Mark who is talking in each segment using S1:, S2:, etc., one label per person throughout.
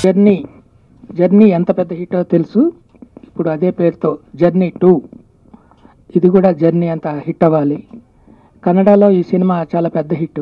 S1: journey journey ఎంత పెద్ద హిట్టో తెలుసు ఇప్పుడు అదే పేరుతో జర్నీ టూ ఇది కూడా జర్నీ అంత హిట్ అవ్వాలి కన్నడలో ఈ సినిమా చాలా పెద్ద హిట్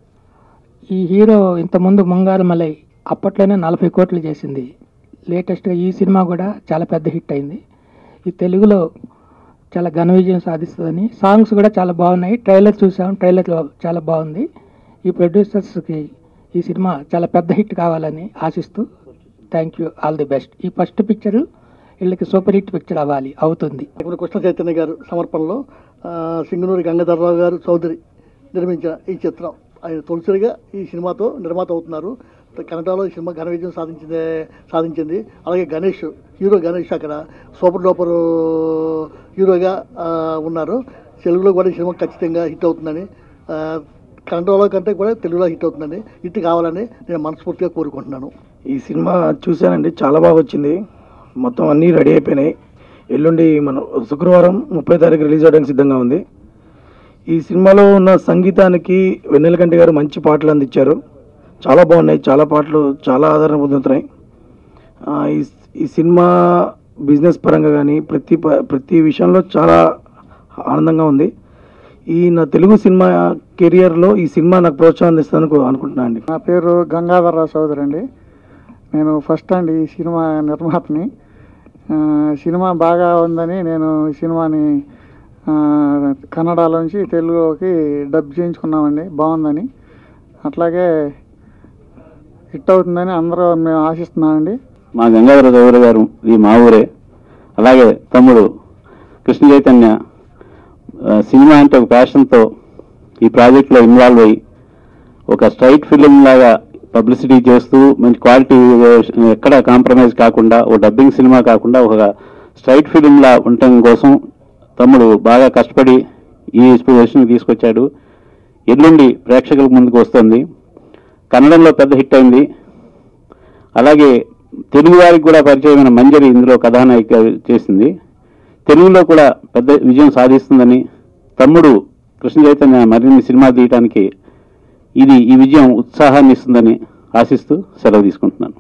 S1: ఈ హీరో ఇంతకుముందు ముంగారు మలై అప్పట్లోనే నలభై కోట్లు చేసింది లేటెస్ట్గా ఈ సినిమా కూడా చాలా పెద్ద హిట్ అయింది ఈ తెలుగులో చాలా ఘన విజయం సాధిస్తుందని సాంగ్స్ కూడా చాలా బాగున్నాయి ట్రైలర్ చూసాం ట్రైలర్ చాలా బాగుంది ఈ ప్రొడ్యూసర్స్కి ఈ సినిమా చాలా పెద్ద హిట్ కావాలని ఆశిస్తూ thank you all the best ఈ ఫస్ట్ పిక్చర్ వీళ్ళకి సూపర్ హిట్ పిక్చర్ అవ్వాలి అవుతుంది
S2: ఇప్పుడు కృష్ణ చైతన్య గారు సమర్పణలో ఆ, సింగనూరి గంగాధరరావు గారు చౌదరి నిర్మించిన ఈ చిత్రం ఆయన తొలిసరిగా ఈ సినిమాతో నిర్మాత అవుతున్నారు కన్నడలో ఈ సినిమా ఘన విజయం సాధించింది సాధించింది అలాగే గణేష్ హీరో గణేష్ అక్కడ సూపర్ డూపర్ హీరోగా ఆ, ఉన్నారు తెలుగులో కూడా ఈ సినిమా ఖచ్చితంగా హిట్ అవుతుందని ఆ, కన్నడలో కంటే కూడా తెలుగులో హిట్ అవుతుందని హిట్ కావాలని నేను మనస్ఫూర్తిగా కోరుకుంటున్నాను
S3: ఈ సినిమా చూశానండి చాలా బాగా వచ్చింది మొత్తం అన్నీ రెడీ అయిపోయినాయి ఎల్లుండి మన శుక్రవారం ముప్పై తారీఖు రిలీజ్ అవడానికి సిద్ధంగా ఉంది ఈ సినిమాలో ఉన్న సంగీతానికి వెన్నెలకంటి గారు మంచి పాటలు అందించారు చాలా బాగున్నాయి చాలా పాటలు చాలా ఆదరణ పొందుతున్నాయి ఆ, ఈ ఈ సినిమా బిజినెస్ పరంగా కానీ ప్రతి ప- ప్రతి విషయంలో చాలా ఆనందంగా ఉంది ఈ నా తెలుగు సినిమా కెరియర్లో ఈ సినిమా నాకు ప్రోత్సాహం అందిస్తుందని అనుకుంటున్నాను అండి
S4: నా పేరు గంగాధరరావు చౌదరి అండి నేను ఫస్ట్ అండి ఈ సినిమా నిర్మాతని ఆ, సినిమా బాగా ఉందని నేను ఈ సినిమాని ఆ, కన్నడలోంచి తెలుగులోకి డబ్ చేయించుకున్నామండి బాగుందని అట్లాగే హిట్ అవుతుందని అందరూ మేము ఆశిస్తున్నామండి
S5: మా గంగాధర చౌదరి గారు ఈ మా ఊరే అలాగే తమ్ముడు కృష్ణ చైతన్య ఆ, సినిమా అంటే ఒక ప్యాషన్తో ఈ ప్రాజెక్ట్లో ఇన్వాల్వ్ అయ్యి ఒక స్ట్రైట్ ఫిలిం లాగా పబ్లిసిటీ చేస్తూ మంచి క్వాలిటీ ఎక్కడ కాంప్రమైజ్ కాకుండా ఒక డబ్బింగ్ సినిమా కాకుండా ఒక స్ట్రైట్ ఫిలిం లా ఉండటం కోసం తమ్ముడు బాగా కష్టపడి ఈ పొజిషన్ తీసుకొచ్చాడు ఎల్లుండి ప్రేక్షకుల ముందుకు వస్తుంది కన్నడంలో పెద్ద హిట్ అయింది అలాగే తెలుగు వారికి కూడా పరిచయమైన మంజరి ఇందులో కథానాయిక చేసింది తెలుగులో కూడా పెద్ద విజయం సాధిస్తుందని తమ్ముడు కృష్ణ చైతన్య మరిన్ని సినిమా తీయటానికి ఇది ఈ విజయం ఉత్సాహాన్ని ఇస్తుందని ఆశిస్తూ సెలవు తీసుకుంటున్నాను